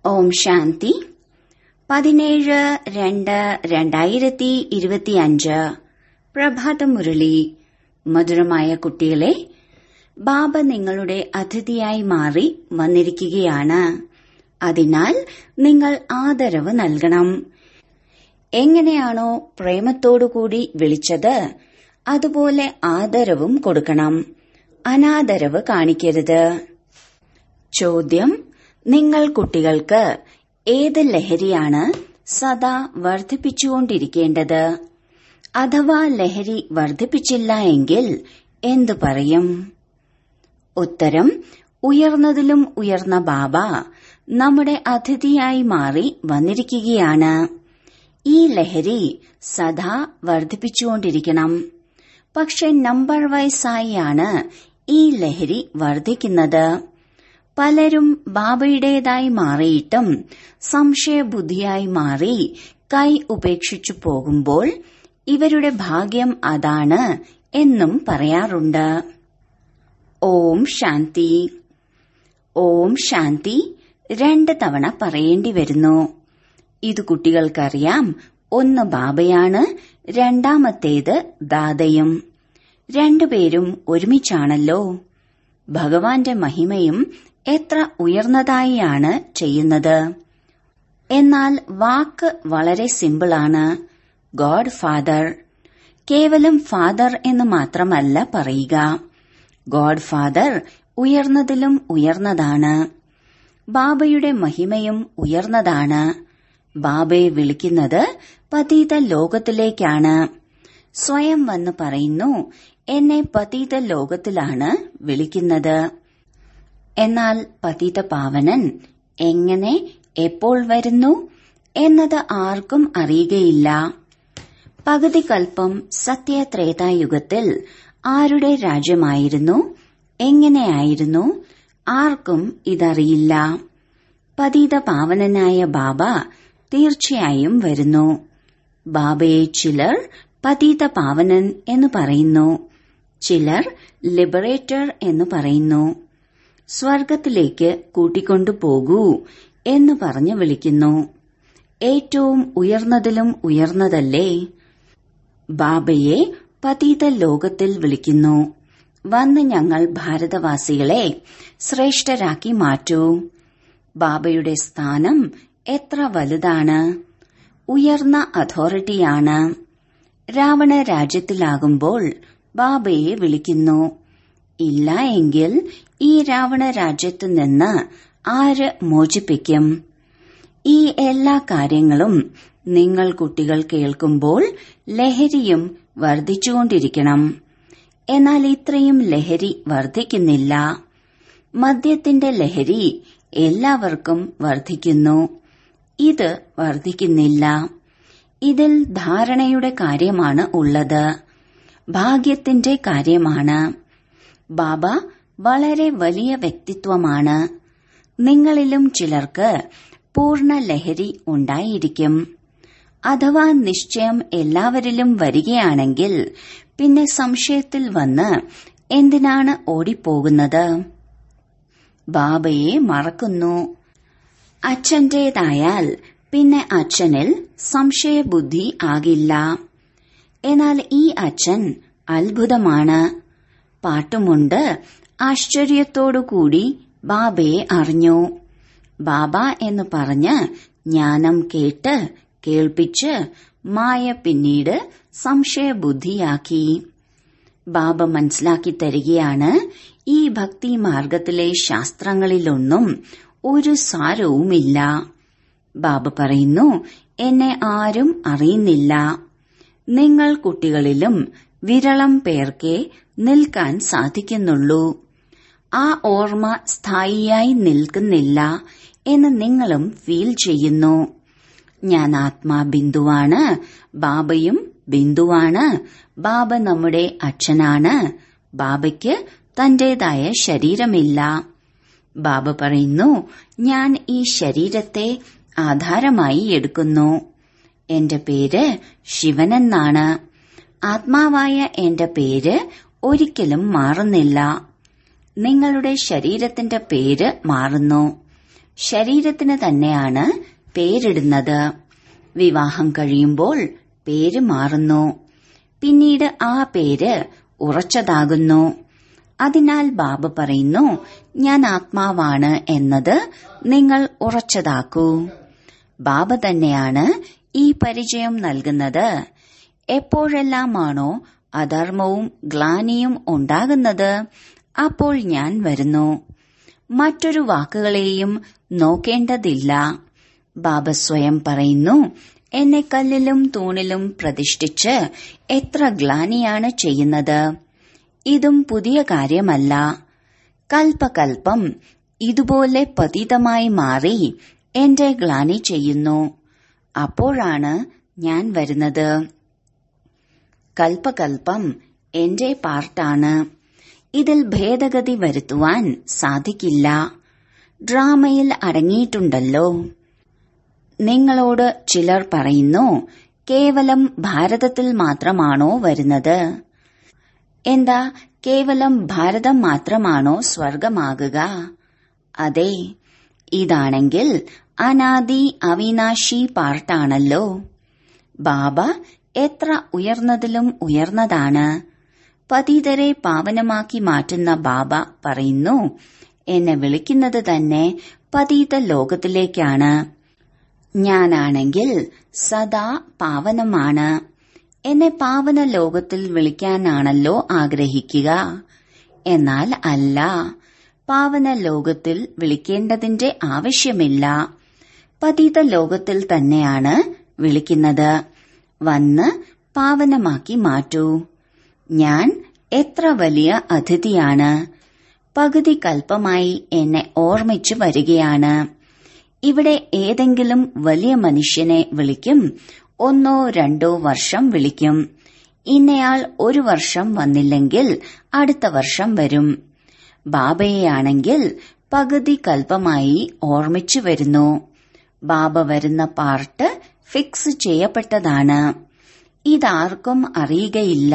ഓം ശാന്തി പതിനേഴ് രണ്ട് രണ്ടായിരത്തി ഇരുപത്തിയഞ്ച് പ്രഭാത മുരളി മധുരമായ കുട്ടികളെ ബാബ നിങ്ങളുടെ അതിഥിയായി മാറി വന്നിരിക്കുകയാണ് അതിനാൽ നിങ്ങൾ ആദരവ് നൽകണം എങ്ങനെയാണോ പ്രേമത്തോടുകൂടി വിളിച്ചത് അതുപോലെ ആദരവും കൊടുക്കണം അനാദരവ് കാണിക്കരുത് ചോദ്യം നിങ്ങൾ കുട്ടികൾക്ക് ഏത് ലഹരിയാണ് സദാ വർദ്ധിപ്പിച്ചുകൊണ്ടിരിക്കേണ്ടത് അഥവാ ലഹരി വർദ്ധിപ്പിച്ചില്ല എങ്കിൽ എന്തു പറയും ഉത്തരം ഉയർന്നതിലും ഉയർന്ന ബാബ നമ്മുടെ അതിഥിയായി മാറി വന്നിരിക്കുകയാണ് ഈ ലഹരി സദാ വർദ്ധിപ്പിച്ചുകൊണ്ടിരിക്കണം പക്ഷെ നമ്പർ വൈസായാണ് ഈ ലഹരി വർദ്ധിക്കുന്നത് പലരും ബാബയുടേതായി മാറിയിട്ടും സംശയബുദ്ധിയായി മാറി കൈ ഉപേക്ഷിച്ചു പോകുമ്പോൾ ഇവരുടെ ഭാഗ്യം അതാണ് എന്നും പറയാറുണ്ട് ഓം ശാന്തി ഓം ശാന്തി രണ്ട് തവണ പറയേണ്ടി വരുന്നു ഇത് കുട്ടികൾക്കറിയാം ഒന്ന് ബാബയാണ് രണ്ടാമത്തേത് ദാതയും രണ്ടുപേരും ഒരുമിച്ചാണല്ലോ ഭഗവാന്റെ മഹിമയും എത്ര ഉയർന്നതായാണ് ചെയ്യുന്നത് എന്നാൽ വാക്ക് വളരെ സിമ്പിളാണ് ഗോഡ് ഫാദർ കേവലം ഫാദർ എന്ന് മാത്രമല്ല പറയുക ഗോഡ് ഫാദർ ഉയർന്നതിലും ഉയർന്നതാണ് ബാബയുടെ മഹിമയും ഉയർന്നതാണ് ബാബയെ വിളിക്കുന്നത് പതീത ലോകത്തിലേക്കാണ് സ്വയം വന്ന് പറയുന്നു എന്നെ പതീത ലോകത്തിലാണ് വിളിക്കുന്നത് എന്നാൽ പതിത പാവനൻ എങ്ങനെ എപ്പോൾ വരുന്നു എന്നത് ആർക്കും അറിയുകയില്ല പകുതി കൽപ്പം സത്യത്രേതായുഗത്തിൽ ആരുടെ രാജ്യമായിരുന്നു എങ്ങനെയായിരുന്നു ആർക്കും ഇതറിയില്ല പതിത പാവനനായ ബാബ തീർച്ചയായും വരുന്നു ബാബയെ ചിലർ പതിത പാവനൻ എന്ന് പറയുന്നു ചിലർ ലിബറേറ്റർ എന്ന് പറയുന്നു സ്വർഗത്തിലേക്ക് കൂട്ടിക്കൊണ്ടു പോകൂ എന്ന് പറഞ്ഞ് വിളിക്കുന്നു ഏറ്റവും ഉയർന്നതിലും ഉയർന്നതല്ലേ ബാബയെ പതീത ലോകത്തിൽ വിളിക്കുന്നു വന്ന് ഞങ്ങൾ ഭാരതവാസികളെ ശ്രേഷ്ഠരാക്കി മാറ്റൂ ബാബയുടെ സ്ഥാനം എത്ര വലുതാണ് ഉയർന്ന അതോറിറ്റിയാണ് രാവണ രാജ്യത്തിലാകുമ്പോൾ ബാബയെ വിളിക്കുന്നു ഇല്ല എങ്കിൽ ഈ രാവണ രാജ്യത്തു നിന്ന് ആര് മോചിപ്പിക്കും ഈ എല്ലാ കാര്യങ്ങളും നിങ്ങൾ കുട്ടികൾ കേൾക്കുമ്പോൾ ലഹരിയും വർദ്ധിച്ചുകൊണ്ടിരിക്കണം എന്നാൽ ഇത്രയും ലഹരി വർദ്ധിക്കുന്നില്ല മദ്യത്തിന്റെ ലഹരി എല്ലാവർക്കും വർദ്ധിക്കുന്നു ഇത് വർദ്ധിക്കുന്നില്ല ഇതിൽ ധാരണയുടെ കാര്യമാണ് ഉള്ളത് ഭാഗ്യത്തിന്റെ കാര്യമാണ് ബാബ വളരെ വലിയ വ്യക്തിത്വമാണ് നിങ്ങളിലും ചിലർക്ക് പൂർണ്ണ ലഹരി ഉണ്ടായിരിക്കും അഥവാ നിശ്ചയം എല്ലാവരിലും വരികയാണെങ്കിൽ പിന്നെ സംശയത്തിൽ വന്ന് എന്തിനാണ് ഓടിപ്പോകുന്നത് ബാബയെ മറക്കുന്നു അച്ഛന്റേതായാൽ പിന്നെ അച്ഛനിൽ സംശയബുദ്ധി ആകില്ല എന്നാൽ ഈ അച്ഛൻ അത്ഭുതമാണ് പാട്ടുമുണ്ട് ആശ്ചര്യത്തോടുകൂടി ബാബയെ അറിഞ്ഞു ബാബ എന്ന് പറഞ്ഞ് ജ്ഞാനം കേട്ട് കേൾപ്പിച്ച് മായ പിന്നീട് സംശയബുദ്ധിയാക്കി ബാബ മനസ്സിലാക്കി തരികയാണ് ഈ ഭക്തി മാർഗത്തിലെ ശാസ്ത്രങ്ങളിലൊന്നും ഒരു സാരവുമില്ല ബാബ പറയുന്നു എന്നെ ആരും അറിയുന്നില്ല നിങ്ങൾ കുട്ടികളിലും വിരളം പേർക്കേ നിൽക്കാൻ സാധിക്കുന്നുള്ളൂ ആ ഓർമ്മ സ്ഥായിയായി നിൽക്കുന്നില്ല എന്ന് നിങ്ങളും ഫീൽ ചെയ്യുന്നു ഞാൻ ആത്മാ ബിന്ദുവാണ് ബാബയും ബിന്ദുവാണ് ബാബ നമ്മുടെ അച്ഛനാണ് ബാബയ്ക്ക് തന്റേതായ ശരീരമില്ല ബാബ പറയുന്നു ഞാൻ ഈ ശരീരത്തെ ആധാരമായി എടുക്കുന്നു എന്റെ പേര് ശിവനെന്നാണ് ആത്മാവായ എന്റെ പേര് ഒരിക്കലും മാറുന്നില്ല നിങ്ങളുടെ ശരീരത്തിന്റെ പേര് മാറുന്നു ശരീരത്തിന് തന്നെയാണ് പേരിടുന്നത് വിവാഹം കഴിയുമ്പോൾ പേര് മാറുന്നു പിന്നീട് ആ പേര് ഉറച്ചതാകുന്നു അതിനാൽ ബാബ പറയുന്നു ഞാൻ ആത്മാവാണ് എന്നത് നിങ്ങൾ ഉറച്ചതാക്കൂ ബാബ തന്നെയാണ് ഈ പരിചയം നൽകുന്നത് എപ്പോഴെല്ലാമാണോ അധർമ്മവും ഗ്ലാനിയും ഉണ്ടാകുന്നത് അപ്പോൾ ഞാൻ വരുന്നു മറ്റൊരു വാക്കുകളെയും നോക്കേണ്ടതില്ല ബാബ സ്വയം പറയുന്നു എന്നെ കല്ലിലും തൂണിലും പ്രതിഷ്ഠിച്ച് എത്ര ഗ്ലാനിയാണ് ചെയ്യുന്നത് ഇതും പുതിയ കാര്യമല്ല കൽപ്പകൽപ്പം ഇതുപോലെ പതിതമായി മാറി എന്റെ ഗ്ലാനി ചെയ്യുന്നു അപ്പോഴാണ് ഞാൻ വരുന്നത് കൽപ്പകൽപ്പം എന്റെ പാർട്ടാണ് ഇതിൽ ഭേദഗതി വരുത്തുവാൻ സാധിക്കില്ല ഡ്രാമയിൽ അടങ്ങിയിട്ടുണ്ടല്ലോ നിങ്ങളോട് ചിലർ പറയുന്നു കേവലം ഭാരതത്തിൽ മാത്രമാണോ വരുന്നത് എന്താ കേവലം ഭാരതം മാത്രമാണോ സ്വർഗമാകുക അതെ ഇതാണെങ്കിൽ അനാദി അവിനാശി പാർട്ടാണല്ലോ ബാബ എത്ര ഉയർന്നതിലും ഉയർന്നതാണ് പതിതരെ പാവനമാക്കി മാറ്റുന്ന ബാബ പറയുന്നു എന്നെ വിളിക്കുന്നത് തന്നെ പതീത ലോകത്തിലേക്കാണ് ഞാനാണെങ്കിൽ സദാ പാവനമാണ് എന്നെ പാവന ലോകത്തിൽ വിളിക്കാനാണല്ലോ ആഗ്രഹിക്കുക എന്നാൽ അല്ല പാവന ലോകത്തിൽ വിളിക്കേണ്ടതിന്റെ ആവശ്യമില്ല പതീത ലോകത്തിൽ തന്നെയാണ് വിളിക്കുന്നത് വന്ന് പാവനമാക്കി മാറ്റൂ ഞാൻ എത്ര വലിയ അതിഥിയാണ് പകുതി കൽപ്പമായി എന്നെ ഓർമ്മിച്ചു വരികയാണ് ഇവിടെ ഏതെങ്കിലും വലിയ മനുഷ്യനെ വിളിക്കും ഒന്നോ രണ്ടോ വർഷം വിളിക്കും ഇന്നയാൾ ഒരു വർഷം വന്നില്ലെങ്കിൽ അടുത്ത വർഷം വരും ബാബയെയാണെങ്കിൽ പകുതി കൽപ്പമായി ഓർമ്മിച്ചു വരുന്നു ബാബ വരുന്ന പാർട്ട് ഫിക്സ് ചെയ്യപ്പെട്ടതാണ് ഇതാർക്കും അറിയുകയില്ല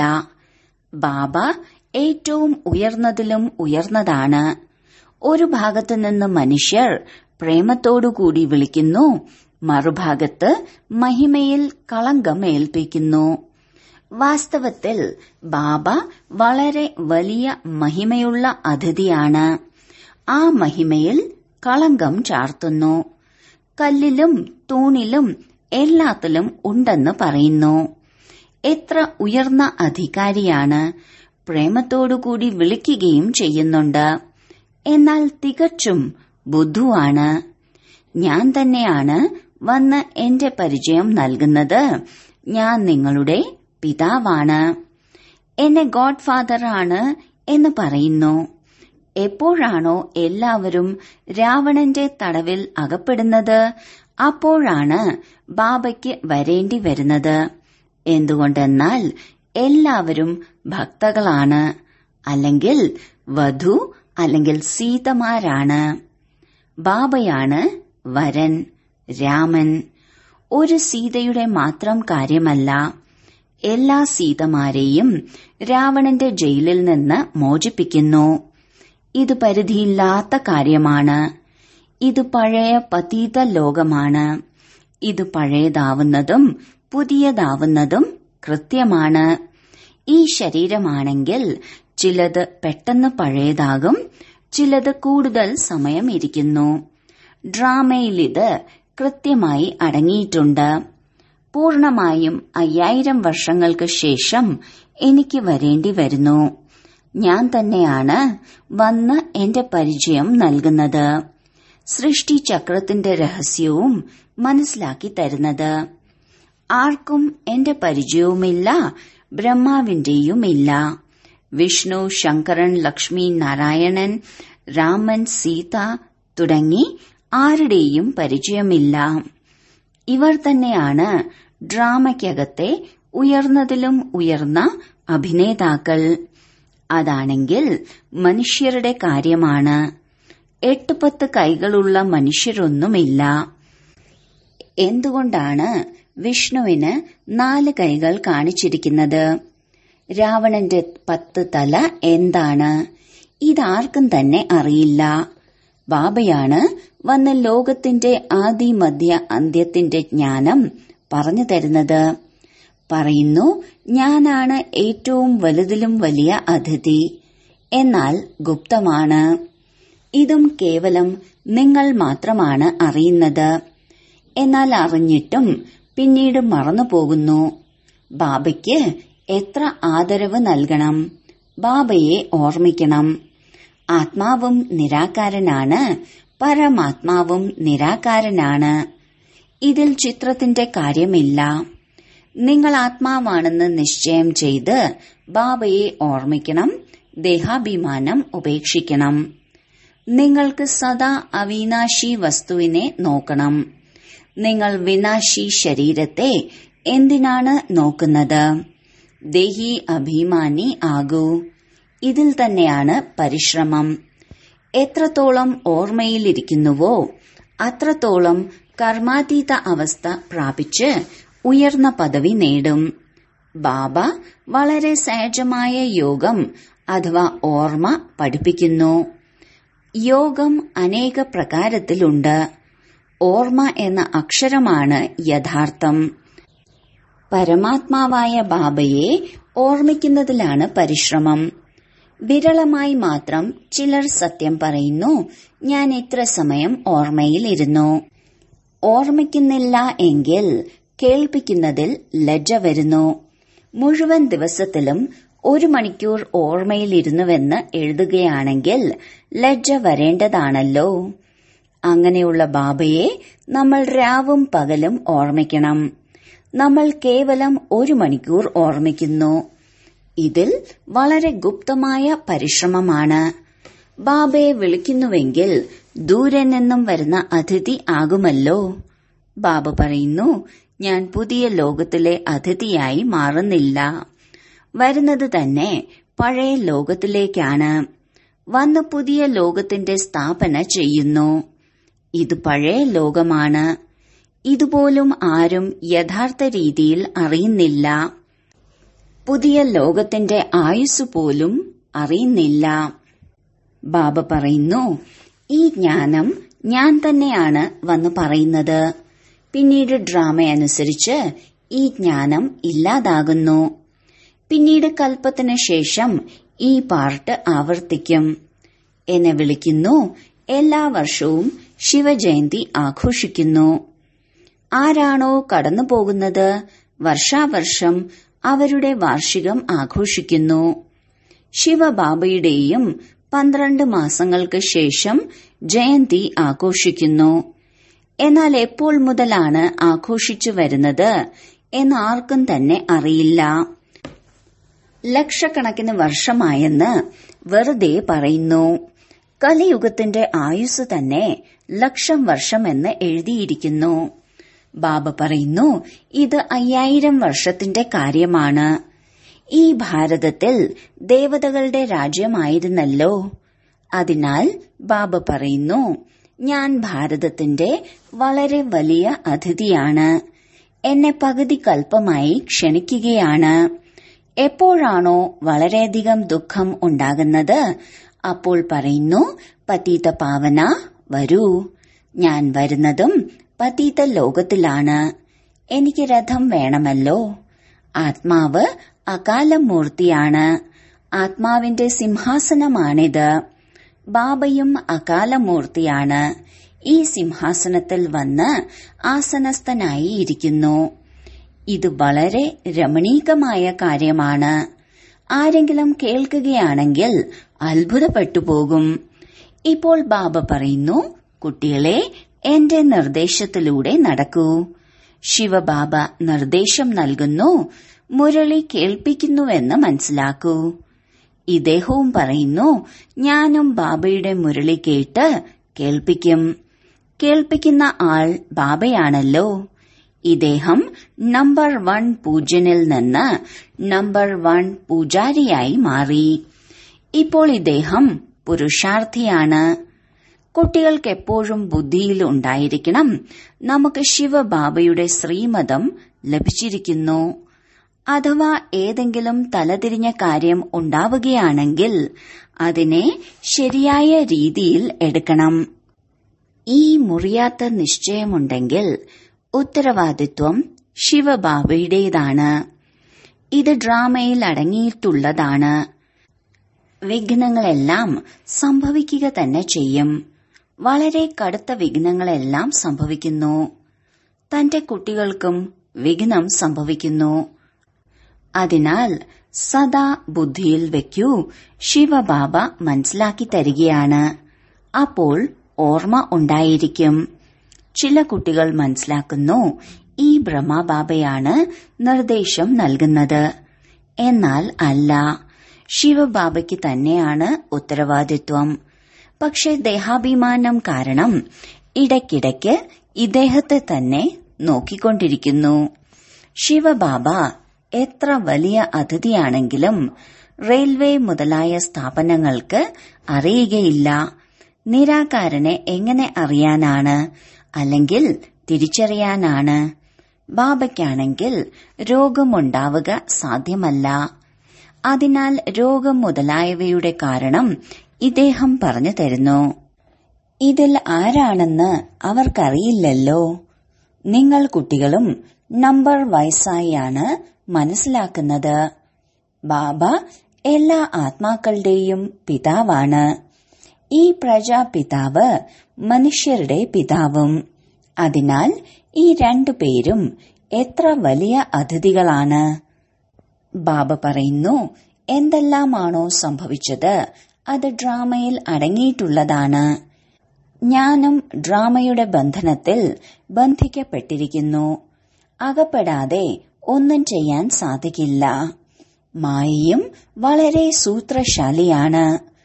ബാബ ഏറ്റവും ഉയർന്നതിലും ഉയർന്നതാണ് ഒരു ഭാഗത്തു നിന്ന് മനുഷ്യർ പ്രേമത്തോടുകൂടി വിളിക്കുന്നു മറുഭാഗത്ത് മഹിമയിൽ കളങ്കം ഏൽപ്പിക്കുന്നു വാസ്തവത്തിൽ ബാബ വളരെ വലിയ മഹിമയുള്ള അതിഥിയാണ് ആ മഹിമയിൽ കളങ്കം ചാർത്തുന്നു കല്ലിലും തൂണിലും എല്ലാത്തിലും ഉണ്ടെന്ന് പറയുന്നു എത്ര ഉയർന്ന അധികാരിയാണ് പ്രേമത്തോടുകൂടി വിളിക്കുകയും ചെയ്യുന്നുണ്ട് എന്നാൽ തികച്ചും ബുദ്ധുവാണ് ഞാൻ തന്നെയാണ് വന്ന് എന്റെ പരിചയം നൽകുന്നത് ഞാൻ നിങ്ങളുടെ പിതാവാണ് എന്നെ ഗോഡ് ഫാദർ ആണ് എന്ന് പറയുന്നു എപ്പോഴാണോ എല്ലാവരും രാവണന്റെ തടവിൽ അകപ്പെടുന്നത് അപ്പോഴാണ് ബാബയ്ക്ക് വരേണ്ടി വരുന്നത് എന്തുകൊണ്ടെന്നാൽ എല്ലാവരും ഭക്തകളാണ് അല്ലെങ്കിൽ വധു അല്ലെങ്കിൽ സീതമാരാണ് ബാബയാണ് വരൻ രാമൻ ഒരു സീതയുടെ മാത്രം കാര്യമല്ല എല്ലാ സീതമാരെയും രാവണന്റെ ജയിലിൽ നിന്ന് മോചിപ്പിക്കുന്നു ഇത് പരിധിയില്ലാത്ത കാര്യമാണ് ഇത് പഴയ പതീത ലോകമാണ് ഇത് പഴയതാവുന്നതും പുതിയതാവുന്നതും കൃത്യമാണ് ഈ ശരീരമാണെങ്കിൽ ചിലത് പെട്ടെന്ന് പഴയതാകും ചിലത് കൂടുതൽ സമയം ഇരിക്കുന്നു ഡ്രാമയിൽ ഇത് കൃത്യമായി അടങ്ങിയിട്ടുണ്ട് പൂർണമായും അയ്യായിരം വർഷങ്ങൾക്ക് ശേഷം എനിക്ക് വരേണ്ടി വരുന്നു ഞാൻ തന്നെയാണ് വന്ന് എന്റെ പരിചയം നൽകുന്നത് സൃഷ്ടിചക്രത്തിന്റെ രഹസ്യവും മനസ്സിലാക്കി തരുന്നത് ആർക്കും എന്റെ പരിചയവുമില്ല ബ്രഹ്മാവിന്റെയുമില്ല വിഷ്ണു ശങ്കരൻ ലക്ഷ്മി നാരായണൻ രാമൻ സീത തുടങ്ങി ആരുടെയും പരിചയമില്ല ഇവർ തന്നെയാണ് ഡ്രാമയ്ക്കകത്തെ ഉയർന്നതിലും ഉയർന്ന അഭിനേതാക്കൾ അതാണെങ്കിൽ മനുഷ്യരുടെ കാര്യമാണ് എട്ട് പത്ത് കൈകളുള്ള മനുഷ്യരൊന്നുമില്ല എന്തുകൊണ്ടാണ് വിഷ്ണുവിന് നാല് കൈകൾ കാണിച്ചിരിക്കുന്നത് രാവണന്റെ പത്ത് തല എന്താണ് ഇതാർക്കും തന്നെ അറിയില്ല ബാബയാണ് വന്ന് ലോകത്തിന്റെ ആദി മധ്യ അന്ത്യത്തിന്റെ ജ്ഞാനം പറഞ്ഞു തരുന്നത് പറയുന്നു ഞാനാണ് ഏറ്റവും വലുതിലും വലിയ അതിഥി എന്നാൽ ഗുപ്തമാണ് ഇതും കേവലം നിങ്ങൾ മാത്രമാണ് അറിയുന്നത് എന്നാൽ അറിഞ്ഞിട്ടും പിന്നീട് മറന്നുപോകുന്നു ബാബയ്ക്ക് എത്ര ആദരവ് നൽകണം ബാബയെ ഓർമ്മിക്കണം ആത്മാവും നിരാകാരനാണ് പരമാത്മാവും നിരാകാരനാണ് ഇതിൽ ചിത്രത്തിന്റെ കാര്യമില്ല നിങ്ങൾ ആത്മാവാണെന്ന് നിശ്ചയം ചെയ്ത് ബാബയെ ഓർമ്മിക്കണം ദേഹാഭിമാനം ഉപേക്ഷിക്കണം നിങ്ങൾക്ക് സദാ അവിനാശി വസ്തുവിനെ നോക്കണം നിങ്ങൾ വിനാശി ശരീരത്തെ എന്തിനാണ് നോക്കുന്നത് ദേഹി അഭിമാനി ആകൂ ഇതിൽ തന്നെയാണ് പരിശ്രമം എത്രത്തോളം ഓർമ്മയിലിരിക്കുന്നുവോ അത്രത്തോളം കർമാതീത അവസ്ഥ പ്രാപിച്ച് ഉയർന്ന പദവി നേടും ബാബ വളരെ സഹജമായ യോഗം അഥവാ ഓർമ്മ പഠിപ്പിക്കുന്നു യോഗം അനേക പ്രകാരത്തിലുണ്ട് ഓർമ്മ എന്ന അക്ഷരമാണ് യഥാർത്ഥം പരമാത്മാവായ ബാബയെ ഓർമ്മിക്കുന്നതിലാണ് പരിശ്രമം വിരളമായി മാത്രം ചിലർ സത്യം പറയുന്നു ഞാൻ ഇത്ര സമയം ഓർമ്മയിലിരുന്നു ഓർമ്മിക്കുന്നില്ല എങ്കിൽ കേൾപ്പിക്കുന്നതിൽ ലജ്ജ വരുന്നു മുഴുവൻ ദിവസത്തിലും ഒരു മണിക്കൂർ ഓർമ്മയിലിരുന്നുവെന്ന് എഴുതുകയാണെങ്കിൽ ലജ്ജ വരേണ്ടതാണല്ലോ അങ്ങനെയുള്ള ബാബയെ നമ്മൾ രാവും പകലും ഓർമ്മിക്കണം നമ്മൾ കേവലം ഒരു മണിക്കൂർ ഓർമ്മിക്കുന്നു ഇതിൽ വളരെ ഗുപ്തമായ പരിശ്രമമാണ് ബാബയെ വിളിക്കുന്നുവെങ്കിൽ ദൂരെ നിന്നും വരുന്ന അതിഥി ആകുമല്ലോ ബാബ പറയുന്നു ഞാൻ പുതിയ ലോകത്തിലെ അതിഥിയായി മാറുന്നില്ല വരുന്നത് തന്നെ പഴയ ലോകത്തിലേക്കാണ് വന്ന് പുതിയ ലോകത്തിന്റെ സ്ഥാപന ചെയ്യുന്നു ഇത് പഴയ ലോകമാണ് ഇതുപോലും ആരും യഥാർത്ഥ രീതിയിൽ അറിയുന്നില്ല പുതിയ ലോകത്തിന്റെ ആയുസ് പോലും അറിയുന്നില്ല ബാബ പറയുന്നു ഈ ജ്ഞാനം ഞാൻ തന്നെയാണ് വന്ന് പറയുന്നത് പിന്നീട് ഡ്രാമ അനുസരിച്ച് ഈ ജ്ഞാനം ഇല്ലാതാകുന്നു പിന്നീട് കൽപ്പത്തിന് ശേഷം ഈ പാർട്ട് ആവർത്തിക്കും എന്നെ വിളിക്കുന്നു എല്ലാ വർഷവും ശിവജയന്തി ആഘോഷിക്കുന്നു ആരാണോ കടന്നു പോകുന്നത് വർഷാവർഷം അവരുടെ വാർഷികം ആഘോഷിക്കുന്നു ശിവബാബയുടെയും പന്ത്രണ്ട് മാസങ്ങൾക്ക് ശേഷം ജയന്തി ആഘോഷിക്കുന്നു എന്നാൽ എപ്പോൾ മുതലാണ് ആഘോഷിച്ചു വരുന്നത് എന്ന് ആർക്കും തന്നെ അറിയില്ല ലക്ഷക്കണക്കിന് വർഷമായെന്ന് വെറുതെ പറയുന്നു കലിയുഗത്തിന്റെ ആയുസ് തന്നെ ലക്ഷം വർഷമെന്ന് എഴുതിയിരിക്കുന്നു ബാബ പറയുന്നു ഇത് അയ്യായിരം വർഷത്തിന്റെ കാര്യമാണ് ഈ ഭാരതത്തിൽ ദേവതകളുടെ രാജ്യമായിരുന്നല്ലോ അതിനാൽ ബാബ പറയുന്നു ഞാൻ ഭാരതത്തിന്റെ വളരെ വലിയ അതിഥിയാണ് എന്നെ പകുതി കൽപ്പമായി ക്ഷണിക്കുകയാണ് എപ്പോഴാണോ വളരെയധികം ദുഃഖം ഉണ്ടാകുന്നത് അപ്പോൾ പറയുന്നു പതീത പാവന വരൂ ഞാൻ വരുന്നതും പതീത ലോകത്തിലാണ് എനിക്ക് രഥം വേണമല്ലോ ആത്മാവ് അകാലമൂർത്തിയാണ് ആത്മാവിന്റെ സിംഹാസനമാണിത് ബാബയും അകാലമൂർത്തിയാണ് ഈ സിംഹാസനത്തിൽ വന്ന് ആസനസ്ഥനായി ഇരിക്കുന്നു ഇത് വളരെ രമണീകമായ കാര്യമാണ് ആരെങ്കിലും കേൾക്കുകയാണെങ്കിൽ അത്ഭുതപ്പെട്ടു പോകും ഇപ്പോൾ ബാബ പറയുന്നു കുട്ടികളെ എന്റെ നിർദ്ദേശത്തിലൂടെ നടക്കൂ ശിവബാബ നിർദ്ദേശം നൽകുന്നു മുരളി കേൾപ്പിക്കുന്നുവെന്ന് മനസ്സിലാക്കൂ ഇദ്ദേഹവും പറയുന്നു ഞാനും ബാബയുടെ മുരളി കേട്ട് കേൾപ്പിക്കും കേൾപ്പിക്കുന്ന ആൾ ബാബയാണല്ലോ ഇദ്ദേഹം നമ്പർ വൺ പൂജ്യനിൽ നിന്ന് നമ്പർ വൺ പൂജാരിയായി മാറി ഇപ്പോൾ ഇദ്ദേഹം പുരുഷാർത്ഥിയാണ് കുട്ടികൾക്ക് എപ്പോഴും ബുദ്ധിയിൽ ഉണ്ടായിരിക്കണം നമുക്ക് ശിവബാബയുടെ ശ്രീമതം ലഭിച്ചിരിക്കുന്നു അഥവാ ഏതെങ്കിലും തലതിരിഞ്ഞ കാര്യം ഉണ്ടാവുകയാണെങ്കിൽ അതിനെ ശരിയായ രീതിയിൽ എടുക്കണം ഈ മുറിയാത്ത നിശ്ചയമുണ്ടെങ്കിൽ ഉത്തരവാദിത്വം ശിവബാബയുടേതാണ് ഇത് ഡ്രാമയിൽ അടങ്ങിയിട്ടുള്ളതാണ് വിഘ്നങ്ങളെല്ലാം സംഭവിക്കുക തന്നെ ചെയ്യും വളരെ കടുത്ത വിഘ്നങ്ങളെല്ലാം സംഭവിക്കുന്നു തന്റെ കുട്ടികൾക്കും വിഘ്നം സംഭവിക്കുന്നു അതിനാൽ സദാ ബുദ്ധിയിൽ വെക്കൂ ശിവബാബ മനസ്സിലാക്കി തരികയാണ് അപ്പോൾ ഓർമ്മ ഉണ്ടായിരിക്കും ചില കുട്ടികൾ മനസ്സിലാക്കുന്നു ഈ ബ്രഹ്മബാബയാണ് നിർദ്ദേശം നൽകുന്നത് എന്നാൽ അല്ല ശിവബാബയ്ക്ക് തന്നെയാണ് ഉത്തരവാദിത്വം പക്ഷെ ദേഹാഭിമാനം കാരണം ഇടയ്ക്കിടയ്ക്ക് ഇദ്ദേഹത്തെ തന്നെ നോക്കിക്കൊണ്ടിരിക്കുന്നു ശിവബാബ എത്ര വലിയ അതിഥിയാണെങ്കിലും റെയിൽവേ മുതലായ സ്ഥാപനങ്ങൾക്ക് അറിയുകയില്ല നിരാകാരനെ എങ്ങനെ അറിയാനാണ് അല്ലെങ്കിൽ തിരിച്ചറിയാനാണ് ബാബയ്ക്കാണെങ്കിൽ രോഗമുണ്ടാവുക സാധ്യമല്ല അതിനാൽ രോഗം മുതലായവയുടെ കാരണം ഇദ്ദേഹം പറഞ്ഞു തരുന്നു ഇതിൽ ആരാണെന്ന് അവർക്കറിയില്ലല്ലോ നിങ്ങൾ കുട്ടികളും നമ്പർ വയസ്സായാണ് മനസ്സിലാക്കുന്നത് ബാബ എല്ലാ ആത്മാക്കളുടെയും പിതാവാണ് ഈ പ്രജാപിതാവ് മനുഷ്യരുടെ പിതാവും അതിനാൽ ഈ രണ്ടു പേരും എത്ര വലിയ അതിഥികളാണ് ബാബ പറയുന്നു എന്തെല്ലാമാണോ സംഭവിച്ചത് അത് ഡ്രാമയിൽ അടങ്ങിയിട്ടുള്ളതാണ് ഞാനും ഡ്രാമയുടെ ബന്ധനത്തിൽ ബന്ധിക്കപ്പെട്ടിരിക്കുന്നു അകപ്പെടാതെ ഒന്നും ചെയ്യാൻ സാധിക്കില്ല മായയും വളരെ സൂത്രശാലിയാണ്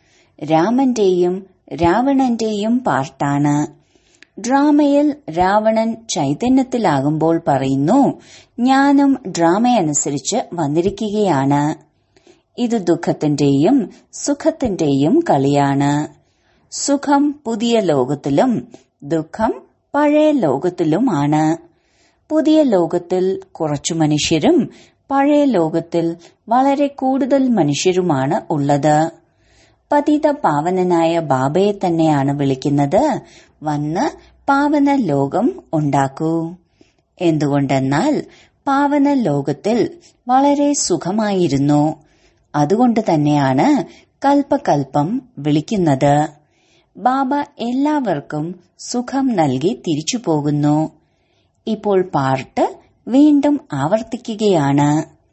രാമന്റെയും രാവണന്റെയും പാർട്ടാണ് ഡ്രാമയിൽ രാവണൻ ചൈതന്യത്തിലാകുമ്പോൾ പറയുന്നു ഞാനും ഡ്രാമയനുസരിച്ച് വന്നിരിക്കുകയാണ് ഇത് ദുഃഖത്തിന്റെയും സുഖത്തിന്റെയും കളിയാണ് സുഖം പുതിയ ലോകത്തിലും ദുഃഖം പഴയ ലോകത്തിലുമാണ് പുതിയ ലോകത്തിൽ കുറച്ചു മനുഷ്യരും പഴയ ലോകത്തിൽ വളരെ കൂടുതൽ മനുഷ്യരുമാണ് ഉള്ളത് പതിത പാവനനായ ബാബയെ തന്നെയാണ് വിളിക്കുന്നത് വന്ന് പാവന ലോകം ഉണ്ടാക്കൂ എന്തുകൊണ്ടെന്നാൽ പാവന ലോകത്തിൽ വളരെ സുഖമായിരുന്നു അതുകൊണ്ട് തന്നെയാണ് കൽപ്പകൽപ്പം വിളിക്കുന്നത് ബാബ എല്ലാവർക്കും സുഖം നൽകി തിരിച്ചു പോകുന്നു ഇപ്പോൾ പാർട്ട് വീണ്ടും ആവർത്തിക്കുകയാണ്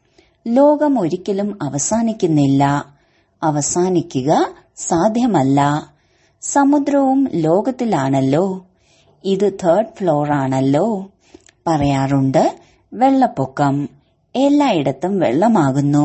ലോകം ഒരിക്കലും അവസാനിക്കുന്നില്ല അവസാനിക്കുക സാധ്യമല്ല സമുദ്രവും ലോകത്തിലാണല്ലോ ഇത് തേർഡ് ഫ്ലോർ ആണല്ലോ പറയാറുണ്ട് വെള്ളപ്പൊക്കം എല്ലായിടത്തും വെള്ളമാകുന്നു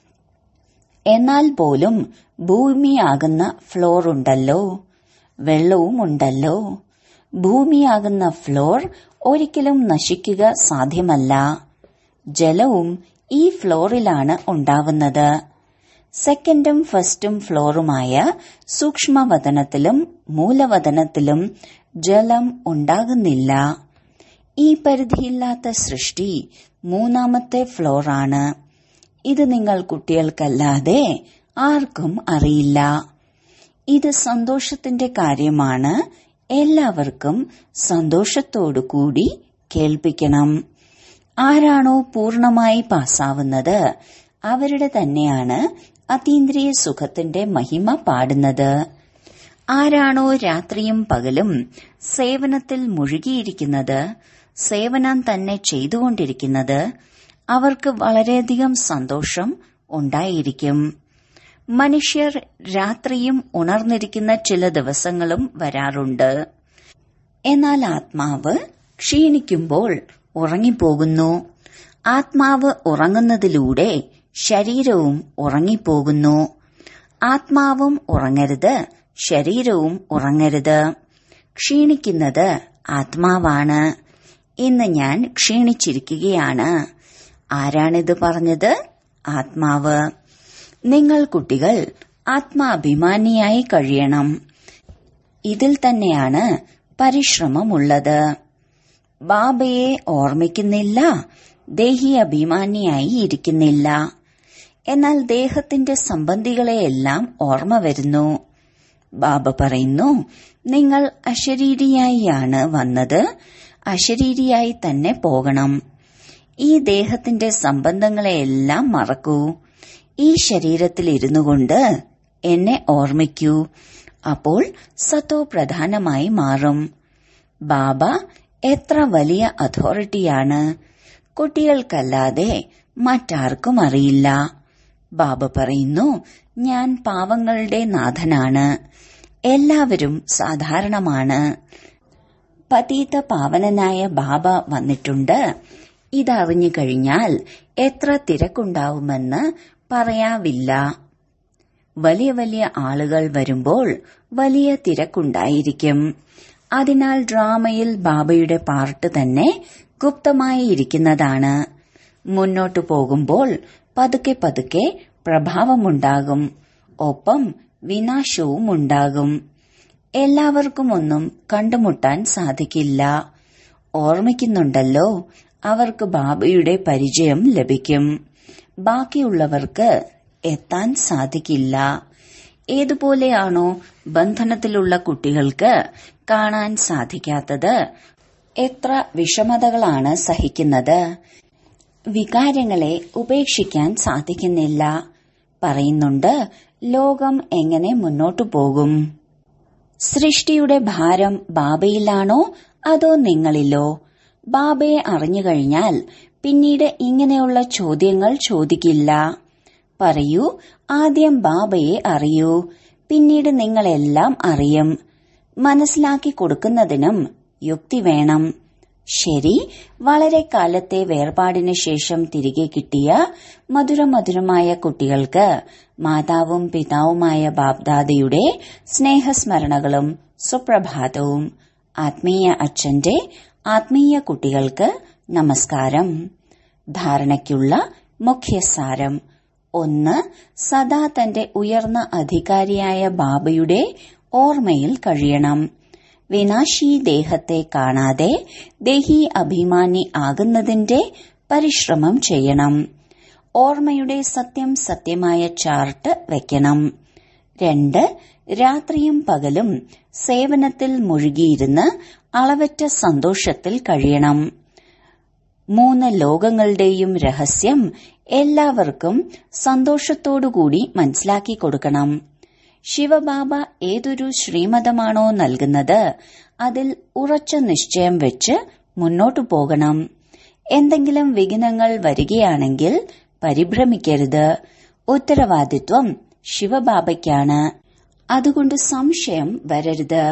എന്നാൽ പോലും ഭൂമിയാകുന്ന ഫ്ലോർ ഉണ്ടല്ലോ വെള്ളവും ഉണ്ടല്ലോ ഭൂമിയാകുന്ന ഫ്ലോർ ഒരിക്കലും നശിക്കുക സാധ്യമല്ല ജലവും ഈ ഫ്ലോറിലാണ് ഉണ്ടാവുന്നത് സെക്കൻഡും ഫസ്റ്റും ഫ്ലോറുമായ സൂക്ഷ്മവതനത്തിലും മൂലവതനത്തിലും ജലം ഉണ്ടാകുന്നില്ല ഈ പരിധിയില്ലാത്ത സൃഷ്ടി മൂന്നാമത്തെ ഫ്ലോറാണ് ഇത് നിങ്ങൾ കുട്ടികൾക്കല്ലാതെ ആർക്കും അറിയില്ല ഇത് സന്തോഷത്തിന്റെ കാര്യമാണ് എല്ലാവർക്കും സന്തോഷത്തോടു കൂടി കേൾപ്പിക്കണം ആരാണോ പൂർണമായി പാസ്സാവുന്നത് അവരുടെ തന്നെയാണ് അതീന്ദ്രിയ സുഖത്തിന്റെ മഹിമ പാടുന്നത് ആരാണോ രാത്രിയും പകലും സേവനത്തിൽ മുഴുകിയിരിക്കുന്നത് സേവനം തന്നെ ചെയ്തുകൊണ്ടിരിക്കുന്നത് അവർക്ക് വളരെയധികം സന്തോഷം ഉണ്ടായിരിക്കും മനുഷ്യർ രാത്രിയും ഉണർന്നിരിക്കുന്ന ചില ദിവസങ്ങളും വരാറുണ്ട് എന്നാൽ ആത്മാവ് ക്ഷീണിക്കുമ്പോൾ ഉറങ്ങിപ്പോകുന്നു ആത്മാവ് ഉറങ്ങുന്നതിലൂടെ ശരീരവും ഉറങ്ങിപ്പോകുന്നു ആത്മാവും ഉറങ്ങരുത് ശരീരവും ഉറങ്ങരുത് ക്ഷീണിക്കുന്നത് ആത്മാവാണ് ഇന്ന് ഞാൻ ക്ഷീണിച്ചിരിക്കുകയാണ് ആരാണിത് പറഞ്ഞത് ആത്മാവ് നിങ്ങൾ കുട്ടികൾ ആത്മാഭിമാനിയായി കഴിയണം ഇതിൽ തന്നെയാണ് പരിശ്രമമുള്ളത് ബാബയെ ഓർമ്മിക്കുന്നില്ല ദേഹി അഭിമാനിയായി ഇരിക്കുന്നില്ല എന്നാൽ ദേഹത്തിന്റെ സംബന്ധികളെയെല്ലാം ഓർമ്മ വരുന്നു ബാബ പറയുന്നു നിങ്ങൾ അശരീരിയായിയാണ് വന്നത് അശരീരിയായി തന്നെ പോകണം ഈ ദേഹത്തിന്റെ സംബന്ധങ്ങളെയെല്ലാം മറക്കൂ ഈ ശരീരത്തിൽ ഇരുന്നു കൊണ്ട് എന്നെ ഓർമ്മിക്കൂ അപ്പോൾ സത്തോ പ്രധാനമായി മാറും ബാബ എത്ര വലിയ അതോറിറ്റിയാണ് കുട്ടികൾക്കല്ലാതെ മറ്റാർക്കും അറിയില്ല ബാബ പറയുന്നു ഞാൻ പാവങ്ങളുടെ നാഥനാണ് എല്ലാവരും സാധാരണമാണ് പതീത പാവനനായ ബാബ വന്നിട്ടുണ്ട് ഇതറിഞ്ഞു കഴിഞ്ഞാൽ എത്ര തിരക്കുണ്ടാവുമെന്ന് പറയാവില്ല വലിയ വലിയ ആളുകൾ വരുമ്പോൾ വലിയ തിരക്കുണ്ടായിരിക്കും അതിനാൽ ഡ്രാമയിൽ ബാബയുടെ പാർട്ട് തന്നെ ഗുപ്തമായി ഇരിക്കുന്നതാണ് മുന്നോട്ടു പോകുമ്പോൾ പതുക്കെ പതുക്കെ പ്രഭാവമുണ്ടാകും ഒപ്പം വിനാശവും ഉണ്ടാകും എല്ലാവർക്കും ഒന്നും കണ്ടുമുട്ടാൻ സാധിക്കില്ല ഓർമ്മിക്കുന്നുണ്ടല്ലോ അവർക്ക് ബാബയുടെ പരിചയം ലഭിക്കും ബാക്കിയുള്ളവർക്ക് എത്താൻ സാധിക്കില്ല ഏതുപോലെയാണോ ബന്ധനത്തിലുള്ള കുട്ടികൾക്ക് കാണാൻ സാധിക്കാത്തത് എത്ര വിഷമതകളാണ് സഹിക്കുന്നത് വികാരങ്ങളെ ഉപേക്ഷിക്കാൻ സാധിക്കുന്നില്ല പറയുന്നുണ്ട് ലോകം എങ്ങനെ മുന്നോട്ടു പോകും സൃഷ്ടിയുടെ ഭാരം ബാബയിലാണോ അതോ നിങ്ങളിലോ ബാബയെ അറിഞ്ഞുകഴിഞ്ഞാൽ പിന്നീട് ഇങ്ങനെയുള്ള ചോദ്യങ്ങൾ ചോദിക്കില്ല പറയൂ ആദ്യം ബാബയെ അറിയൂ പിന്നീട് നിങ്ങളെല്ലാം അറിയും മനസ്സിലാക്കി കൊടുക്കുന്നതിനും യുക്തി വേണം ശരി വളരെ കാലത്തെ വേർപാടിന് ശേഷം തിരികെ കിട്ടിയ മധുരമധുരമായ കുട്ടികൾക്ക് മാതാവും പിതാവുമായ ബാബ്ദാദയുടെ സ്നേഹസ്മരണകളും സുപ്രഭാതവും ആത്മീയ അച്ഛന്റെ ആത്മീയ കുട്ടികൾക്ക് നമസ്കാരം ധാരണയ്ക്കുള്ള മുഖ്യസാരം ഒന്ന് സദാ തന്റെ ഉയർന്ന അധികാരിയായ ബാബയുടെ ഓർമ്മയിൽ കഴിയണം വിനാശി ദേഹത്തെ കാണാതെ ദേഹി അഭിമാനി ആകുന്നതിന്റെ പരിശ്രമം ചെയ്യണം ഓർമ്മയുടെ സത്യം സത്യമായ ചാർട്ട് വെക്കണം രണ്ട് രാത്രിയും പകലും സേവനത്തിൽ മുഴുകിയിരുന്ന് അളവറ്റ സന്തോഷത്തിൽ കഴിയണം മൂന്ന് ലോകങ്ങളുടെയും രഹസ്യം എല്ലാവർക്കും സന്തോഷത്തോടുകൂടി മനസ്സിലാക്കി കൊടുക്കണം ശിവബാബ ഏതൊരു ശ്രീമതമാണോ നൽകുന്നത് അതിൽ ഉറച്ച നിശ്ചയം വെച്ച് മുന്നോട്ടു പോകണം എന്തെങ്കിലും വിഘ്നങ്ങൾ വരികയാണെങ്കിൽ പരിഭ്രമിക്കരുത് ഉത്തരവാദിത്വം ശിവബാബയ്ക്കാണ് അതുകൊണ്ട് സംശയം വരരുത്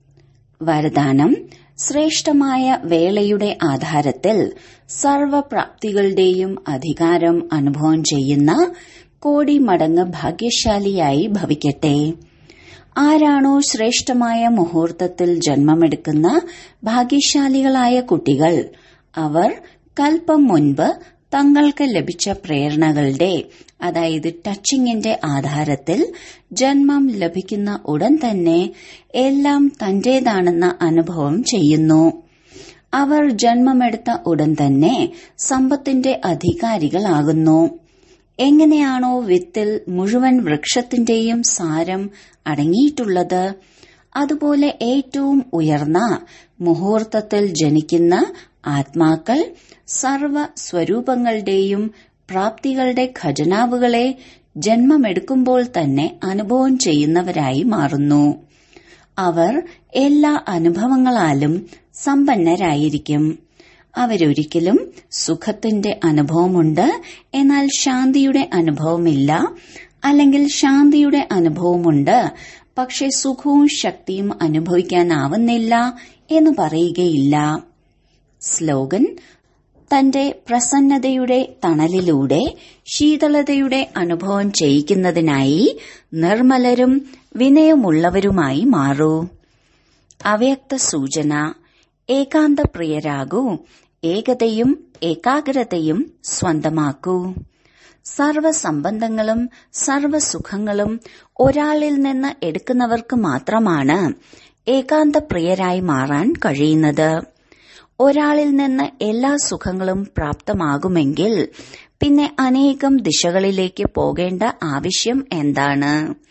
വരദാനം ശ്രേഷ്ഠമായ വേളയുടെ ആധാരത്തിൽ സർവപ്രാപ്തികളുടെയും അധികാരം അനുഭവം ചെയ്യുന്ന കോടി മടങ്ങ് ഭാഗ്യശാലിയായി ഭവിക്കട്ടെ ആരാണോ ശ്രേഷ്ഠമായ മുഹൂർത്തത്തിൽ ജന്മമെടുക്കുന്ന ഭാഗ്യശാലികളായ കുട്ടികൾ അവർ കൽപ്പം മുൻപ് തങ്ങൾക്ക് ലഭിച്ച പ്രേരണകളുടെ അതായത് ടച്ചിങ്ങിന്റെ ആധാരത്തിൽ ജന്മം ലഭിക്കുന്ന ഉടൻ തന്നെ എല്ലാം തന്റേതാണെന്ന അനുഭവം ചെയ്യുന്നു അവർ ജന്മമെടുത്ത ഉടൻ തന്നെ സമ്പത്തിന്റെ അധികാരികളാകുന്നു എങ്ങനെയാണോ വിത്തിൽ മുഴുവൻ വൃക്ഷത്തിന്റെയും സാരം അടങ്ങിയിട്ടുള്ളത് അതുപോലെ ഏറ്റവും ഉയർന്ന മുഹൂർത്തത്തിൽ ജനിക്കുന്ന ആത്മാക്കൾ സർവ സ്വരൂപങ്ങളുടെയും പ്രാപ്തികളുടെ ഖജനാവുകളെ ജന്മമെടുക്കുമ്പോൾ തന്നെ അനുഭവം ചെയ്യുന്നവരായി മാറുന്നു അവർ എല്ലാ അനുഭവങ്ങളാലും സമ്പന്നരായിരിക്കും അവരൊരിക്കലും സുഖത്തിന്റെ അനുഭവമുണ്ട് എന്നാൽ ശാന്തിയുടെ അനുഭവമില്ല അല്ലെങ്കിൽ ശാന്തിയുടെ അനുഭവമുണ്ട് പക്ഷെ സുഖവും ശക്തിയും അനുഭവിക്കാനാവുന്നില്ല എന്ന് പറയുകയില്ല സ്ലോഗൻ തന്റെ പ്രസന്നതയുടെ തണലിലൂടെ ശീതളതയുടെ അനുഭവം ചെയ്യിക്കുന്നതിനായി നിർമ്മലരും വിനയമുള്ളവരുമായി മാറൂ അവ്യക്ത സൂചന ഏകാന്തപ്രിയരാകൂ ഏകതയും ഏകാഗ്രതയും സ്വന്തമാക്കൂ സർവസംബന്ധങ്ങളും സർവസുഖങ്ങളും ഒരാളിൽ നിന്ന് എടുക്കുന്നവർക്ക് മാത്രമാണ് ഏകാന്തപ്രിയരായി മാറാൻ കഴിയുന്നത് ഒരാളിൽ നിന്ന് എല്ലാ സുഖങ്ങളും പ്രാപ്തമാകുമെങ്കിൽ പിന്നെ അനേകം ദിശകളിലേക്ക് പോകേണ്ട ആവശ്യം എന്താണ്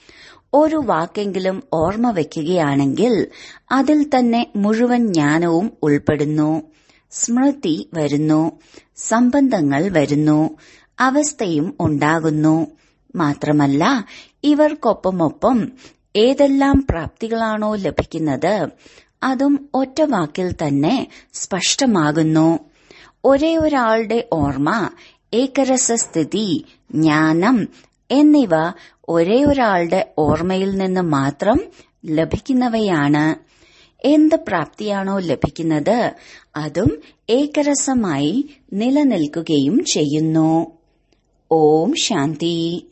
ഒരു വാക്കെങ്കിലും ഓർമ്മ വയ്ക്കുകയാണെങ്കിൽ അതിൽ തന്നെ മുഴുവൻ ജ്ഞാനവും ഉൾപ്പെടുന്നു സ്മൃതി വരുന്നു സംബന്ധങ്ങൾ വരുന്നു അവസ്ഥയും ഉണ്ടാകുന്നു മാത്രമല്ല ഇവർക്കൊപ്പമൊപ്പം ഏതെല്ലാം പ്രാപ്തികളാണോ ലഭിക്കുന്നത് അതും ഒറ്റ വാക്കിൽ തന്നെ സ്പഷ്ടമാകുന്നു ഒരേ ഒരാളുടെ ഓർമ്മ ഏകരസസ്ഥിതി ജ്ഞാനം എന്നിവ ഒരേ ഒരാളുടെ ഓർമ്മയിൽ നിന്ന് മാത്രം ലഭിക്കുന്നവയാണ് എന്ത് പ്രാപ്തിയാണോ ലഭിക്കുന്നത് അതും ഏകരസമായി നിലനിൽക്കുകയും ചെയ്യുന്നു ഓം ശാന്തി